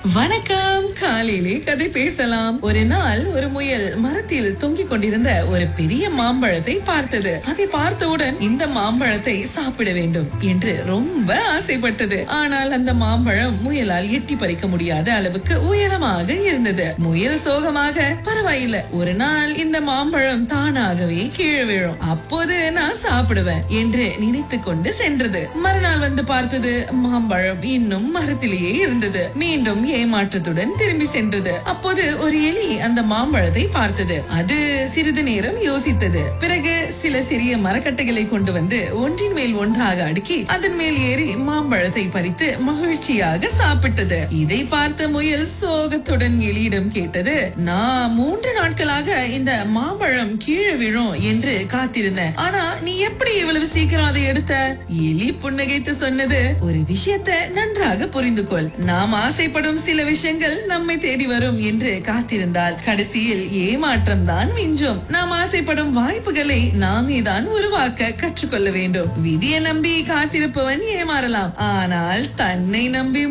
வணக்கம் காலையிலே கதை பேசலாம் ஒரு நாள் ஒரு முயல் மரத்தில் தொங்கிக் கொண்டிருந்த ஒரு பெரிய மாம்பழத்தை பார்த்தது அதை பார்த்தவுடன் இந்த மாம்பழத்தை சாப்பிட வேண்டும் என்று ரொம்ப ஆசைப்பட்டது ஆனால் அந்த மாம்பழம் முயலால் எட்டி பறிக்க முடியாத அளவுக்கு உயரமாக இருந்தது முயல் சோகமாக பரவாயில்ல ஒரு நாள் இந்த மாம்பழம் தானாகவே கீழே விழும் அப்போது நான் சாப்பிடுவேன் என்று நினைத்து கொண்டு சென்றது மறுநாள் வந்து பார்த்தது மாம்பழம் இன்னும் மரத்திலேயே இருந்தது மீண்டும் ஏமாற்றத்துடன் திரும்பி சென்றது அப்போது ஒரு எலி அந்த மாம்பழத்தை பார்த்தது அது சிறிது நேரம் யோசித்தது பிறகு சில சிறிய மரக்கட்டைகளை கொண்டு வந்து ஒன்றின் மேல் ஒன்றாக அடுக்கி அதன் மேல் ஏறி மாம்பழத்தை பறித்து மகிழ்ச்சியாக சாப்பிட்டது இதை பார்த்த முயல் சோகத்துடன் எலியிடம் கேட்டது நான் மூன்று நாட்களாக இந்த மாம்பழம் கீழே விழும் என்று காத்திருந்தேன் ஆனா நீ எப்படி இவ்வளவு சீக்கிரம் அதை எடுத்த எலி புன்னகைத்து சொன்னது ஒரு விஷயத்தை நன்றாக புரிந்து கொள் நாம் ஆசைப்படும் சில விஷயங்கள் நம்மை தேடி வரும் என்று காத்திருந்தால் கடைசியில் ஏமாற்றம் தான் மிஞ்சும் நாம் ஆசைப்படும் வாய்ப்புகளை நாமே தான் உருவாக்க கற்றுக்கொள்ள வேண்டும் விதியை நம்பி காத்திருப்பவன் ஏமாறலாம் ஆனால் தன்னை நம்பி